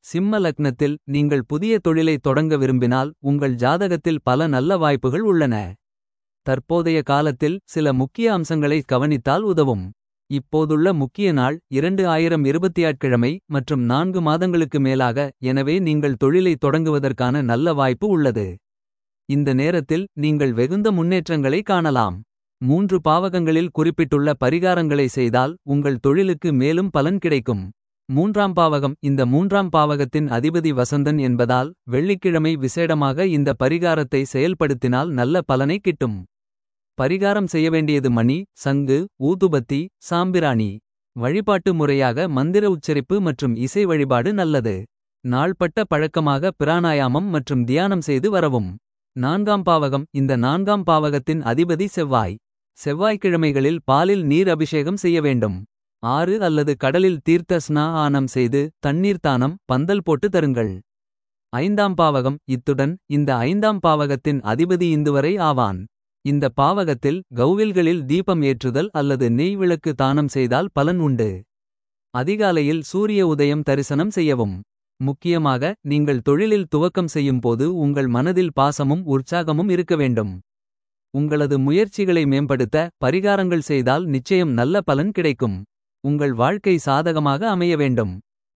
சிம்ம லக்னத்தில் நீங்கள் புதிய தொழிலை தொடங்க விரும்பினால் உங்கள் ஜாதகத்தில் பல நல்ல வாய்ப்புகள் உள்ளன. தற்போதைய காலத்தில் சில முக்கிய அம்சங்களை கவனித்தால் உதவும். இப்போதுள்ள முக்கிய நாள் 2028 கிழமை மற்றும் நான்கு மாதங்களுக்கு மேலாக எனவே நீங்கள் தொழிலை தொடங்குவதற்கான நல்ல வாய்ப்பு உள்ளது. இந்த நேரத்தில் நீங்கள் வெகுந்த முன்னேற்றங்களை காணலாம். மூன்று பாவகங்களில் குறிப்பிட்டுள்ள பரிகாரங்களை செய்தால் உங்கள் தொழிலுக்கு மேலும் பலன் கிடைக்கும். மூன்றாம் பாவகம் இந்த மூன்றாம் பாவகத்தின் அதிபதி வசந்தன் என்பதால் வெள்ளிக்கிழமை விசேடமாக இந்த பரிகாரத்தை செயல்படுத்தினால் நல்ல பலனை கிட்டும். பரிகாரம் செய்ய வேண்டியது மணி சங்கு ஊதுபத்தி சாம்பிராணி. வழிபாட்டு முறையாக மந்திர உச்சரிப்பு மற்றும் இசை வழிபாடு நல்லது. நாள்பட்ட பழக்கமாக பிராணாயாமம் மற்றும் தியானம் செய்து வரவும். நான்காம் பாவகம் இந்த நான்காம் பாவகத்தின் அதிபதி செவ்வாய். செவ்வாய்க்கிழமைகளில் பாலில் நீர் அபிஷேகம் செய்ய வேண்டும். ஆறு அல்லது கடலில் தீர்த்த ஸ்நா ஆனம் செய்து தண்ணீர் தானம் பந்தல் போட்டு தருங்கள். ஐந்தாம் பாவகம் இத்துடன் இந்த ஐந்தாம் பாவகத்தின் அதிபதி இந்துவரை ஆவான். இந்த பாவகத்தில் கௌவில்களில் தீபம் ஏற்றுதல் அல்லது நெய் விளக்கு தானம் செய்தால் பலன் உண்டு. அதிகாலையில் சூரிய உதயம் தரிசனம் செய்யவும். முக்கியமாக நீங்கள் தொழிலில் துவக்கம் செய்யும் போது உங்கள் மனதில் பாசமும் உற்சாகமும் இருக்க வேண்டும். உங்களது முயற்சிகளை மேம்படுத்த பரிகாரங்கள் செய்தால் நிச்சயம் நல்ல பலன் கிடைக்கும். உங்கள் வாழ்க்கை சாதகமாக அமைய வேண்டும்.